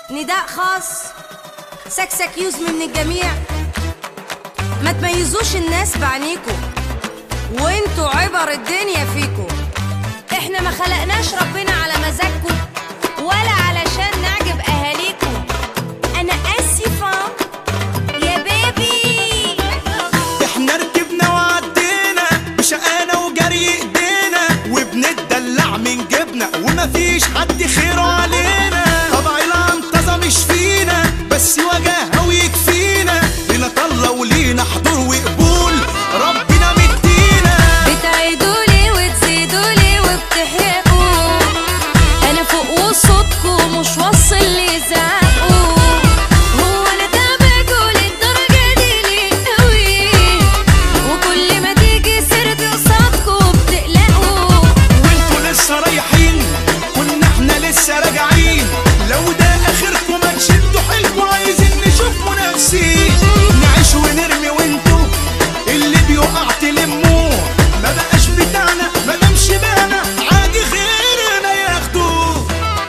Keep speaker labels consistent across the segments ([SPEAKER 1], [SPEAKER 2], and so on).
[SPEAKER 1] نداء خاص سكسك يوز من الجميع ما تميزوش الناس بعينيكوا وانتوا عبر الدنيا فيكوا احنا ما خلقناش ربنا على مزاجكوا ولا علشان نعجب اهاليكوا انا اسفه يا بيبي
[SPEAKER 2] احنا ركبنا وعدينا بشقانا وجري ايدينا وبنتدلع من جبنا ومفيش حد خيره علينا طبع العنطزة مش فينا بس وجاهه ويكفينا لنا طلة ولينا حضور وقبول ربنا مدينا
[SPEAKER 1] بتعيدولي وتزيدولي وبتحرقوا انا فوق وصوتكوا مش واصل لي زعقوا هو انا تابعكوا للدرجه دي ليه قوي وكل ما تيجي سيرتي قصادكوا بتقلقوا
[SPEAKER 2] وانتوا لسه رايحين كنا احنا لسه راجعين لو ده اخركم ما تشدوا حيلكوا عايزين نشوف منافسين نعيش ونرمي وانتوا اللي بيقع تلموه ما بقاش بتاعنا ما دامش بانا عادي غيرنا ياخدوه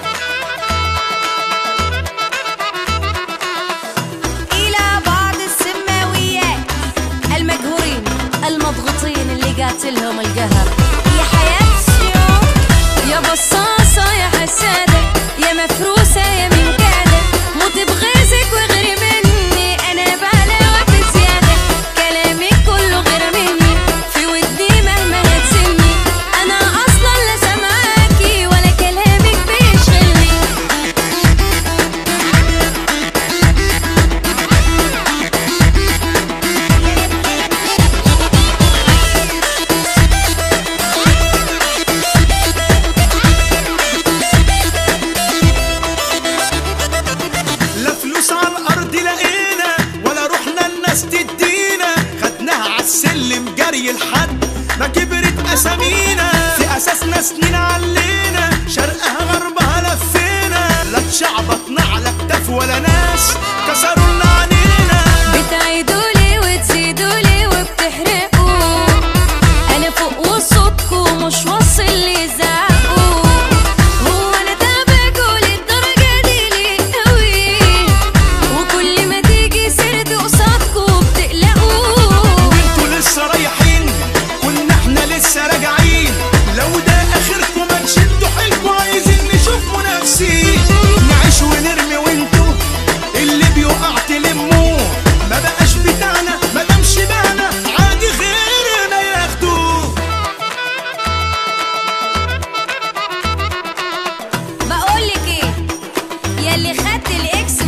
[SPEAKER 1] الى بعض السماويات المجهورين المضغوطين اللي قاتلهم القهر يا حياة السيوف يا بصاصة يا حسادة يا مفروسة يا من قادة موت بغيظك وغيري مني أنا بعلى بزيادة كلامك كله غير مني في ودني مهما هتسمي أنا أصلا لا سامعاكي ولا كلامك بيشغلني
[SPEAKER 2] لا فلوس على الارض لقينا ولا رحنا الناس تدينا خدناها على السلم جري لحد ما كبرت اسامينا في اساسنا سنين علينا شرقها غربها لفينا لا اتشعبطنا على كتاف ولا ناس كسروا لنا عنينا
[SPEAKER 1] بتعيدولي وتزيدولي وبتحرقوا انا فوق وصوتكوا مش واصل لي زعقوا هو انا تابعكوا للدرجه دي ليه قوي وكل ما تيجي سيرتي قصادكوا بتقلقوا
[SPEAKER 2] انتوا لسه رايحين كنا احنا لسه راجعين لو ده اخركم ما تشدوا حيلكوا عايزين نشوف منافسين نعيش ونرمي وانتوا اللي بيقع تلموه ما بقاش بتاعنا ما دامش بانا عادي غيرنا ياخدوه
[SPEAKER 1] بقولك ايه ياللي خدت الاكس